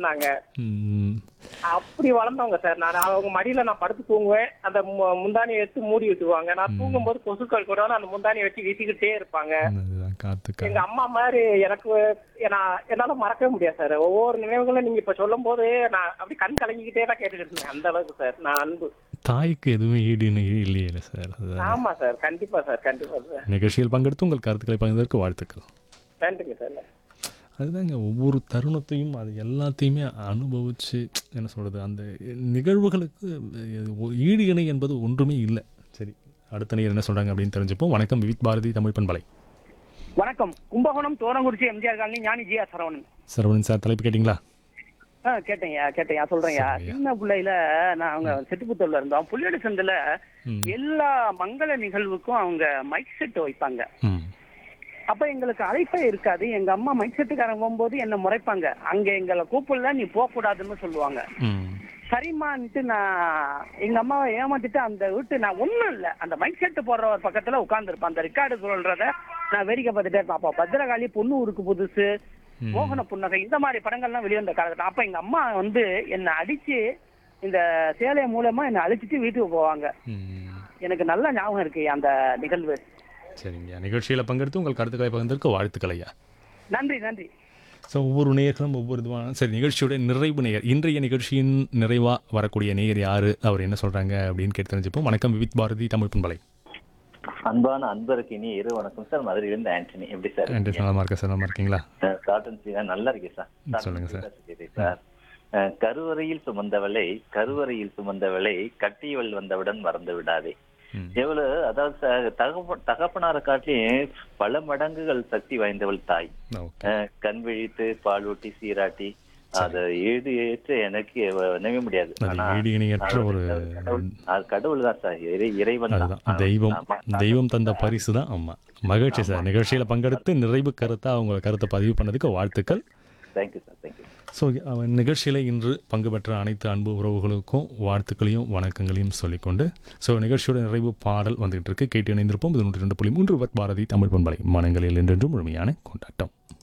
கட்டினாங்க ம், அப்படி வளர்ந்தவங்க சார் நான் அவங்க மடியில நான் படுத்து தூங்குவேன் அந்த மு- முந்தானியை எடுத்து மூடி வச்சுக்குவாங்க நான் தூங்கும்போது கொசுக்கள் கூட அந்த முந்தானியை வச்சு வீசிக்கிட்டே இருப்பாங்க அதுதான் காத்து எங்க அம்மா மாதிரி எனக்கு நான் என்னால மறக்கவே முடியாது சார் ஒவ்வொரு நினைவுகளும் நீங்க இப்ப சொல்லும் போது நான் அப்படி கண் கலங்கிக்கிட்டே தான் கேட்டுக்கிட்டு இருந்தேன் அந்த அளவுக்கு சார் நான் அன்பு தாய்க்கு எதுவுமே ஈடு இணை இல்லையே சார் அதுதான் ஆமா சார் கண்டிப்பா சார் கண்டிப்பா சார் நிகழ்ச்சியில் பங்கெடுத்து உங்கள் கருத்துக்களை பகிர்ந்ததற்கு வாழ்த்துக்கள் நன்றிங்க சார் அதுதாங்க ஒவ்வொரு தருணத்தையும் அது எல்லாத்தையுமே அனுபவிச்சு என்ன சொல்கிறது அந்த நிகழ்வுகளுக்கு அஹ், ஈடு இணை என்பது ஒன்றுமே இல்லை சரி அடுத்த நேர் என்ன சொல்கிறாங்க அப்படின்னு தெரிஞ்சுப்போம் வணக்கம் விவித் பாரதி தமிழ் பண்பலை வணக்கம் கும்பகோணம் தோரங்குறிச்சி எம்ஜிஆர் காலனி ஞானி ஜியா சரவணன் சரவணன் சார் தலைப்பு கேட்டிங்களா ஆ கேட்டேன்யா கேட்டேன்யா சொல்றேன்யா சரியா. சின்ன பிள்ளையில நாங்க செட்டுப்புத்தூர்ல இருந்தோம் புள்ளியடி சந்தில ம். எல்லா மங்கள நிகழ்வுக்கும் அவங்க மைக் செட் வைப்பாங்க ம் அப்ப எங்களுக்கு அழைப்பே இருக்காது எங்க அம்மா மைக் செட்டுக்காரங்க போகும்போது என்ன முறைப்பாங்க அங்க எங்களை கூப்பிடல நீ போக கூடாதுன்னு சொல்லுவாங்க ம் சரிம்மான்ட்டு நான் எங்க அம்மாவை ஏமாத்திட்டு அந்த வீட்டு நான் ஒண்ணும் இல்ல அந்த மைக் செட்டு போடுற ஒரு பக்கத்துல உட்கார்ந்துருப்பேன் அந்த ரெக்கார்டு சொல்றத நான் வேடிக்கை பார்த்துட்டே இருப்பேன் அப்ப பத்திரகாளி பொண்ணு ஊருக்கு புதுசு ம். மோகன புன்னகை இந்த மாதிரி படங்கள்லாம் வெளிவந்த காலகட்டம் அப்ப எங்க அம்மா வந்து என்னை அடிச்சு இந்த சேலை மூலமா என்னை அழிச்சிட்டு வீட்டுக்கு போவாங்க ம் எனக்கு நல்ல ஞாபகம் இருக்கு அந்த நிகழ்வு சரிங்க நிகழ்ச்சியில் பங்கெடுத்து உங்கள் கருத்துக்களை பகிர்ந்ததற்கு வாழ்த்துக்கள் ஐயா நன்றி நன்றி ஸோ ஒவ்வொரு நேயர்களும் ஒவ்வொரு இதுவான சரி நிகழ்ச்சியோட நிறைவு நேயர் இன்றைய நிகழ்ச்சியின் நிறைவாக வரக்கூடிய நேயர் யார் அவர் என்ன சொல்கிறாங்க அப்படின்னு கேட்டு தெரிஞ்சுப்போம் வணக்கம் விவித் பாரதி தமிழ் பண்பலை அன்பான அன்பருக்கு இனி இரு வணக்கம் சார் மதுரையிலிருந்து ஆண்டனி எப்படி சார் நன்றி நலமா இருக்கா சார் நல்லா இருக்கீங்களா அஹ் காட்டன் சீனா நல்லா இருக்கு சார் ம், சொல்லுங்க சார். சரி சார் அஹ் கருவறையில் சுமந்தவளை கருவறையில் சுமந்தவளை கட்டியவள் வந்தவுடன் மறந்து விடாதே ம். எவ்வளவு அதாவது சார் தகப்ப தகப்பனார காட்டிலும் பல மடங்குகள் சக்தி வாய்ந்தவள் தாய் ஓகே அஹ் கண் விழித்து பாலூட்டி சீராட்டி அதை ஈடு ஏற்று எனக்கு நினைவே முடியாது அது ஆனா ஈடு இணையற்ற ஒரு கடவுள் அது கடவுள் தான் சார் இறை இறைவன் தான் அதுதான் தெய்வம் ஆமா. தெய்வம் தந்த பரிசு தான் ஆமா மகிழ்ச்சி சார் நிகழ்ச்சியில் பங்கெடுத்து நிறைவு கருத்தா அவங்க கருத்தை பதிவு பண்ணதுக்கு வாழ்த்துக்கள் தேங்க்யூ சார் தேங்க்யூ ஸோ அவன் நிகழ்ச்சியில் இன்று பங்கு பெற்ற அனைத்து அன்பு உறவுகளுக்கும் வாழ்த்துக்களையும் வணக்கங்களையும் சொல்லிக்கொண்டு ஸோ நிகழ்ச்சியோட நிறைவு பாடல் வந்துகிட்டு இருக்கு கேட்டு இணைந்திருப்போம் இது நூற்றி ரெண்டு புள்ளி மூன்று பாரதி தமிழ் பண்பலை மனங்களில் என்றென்றும் முழுமையான கொண்டாட்டம்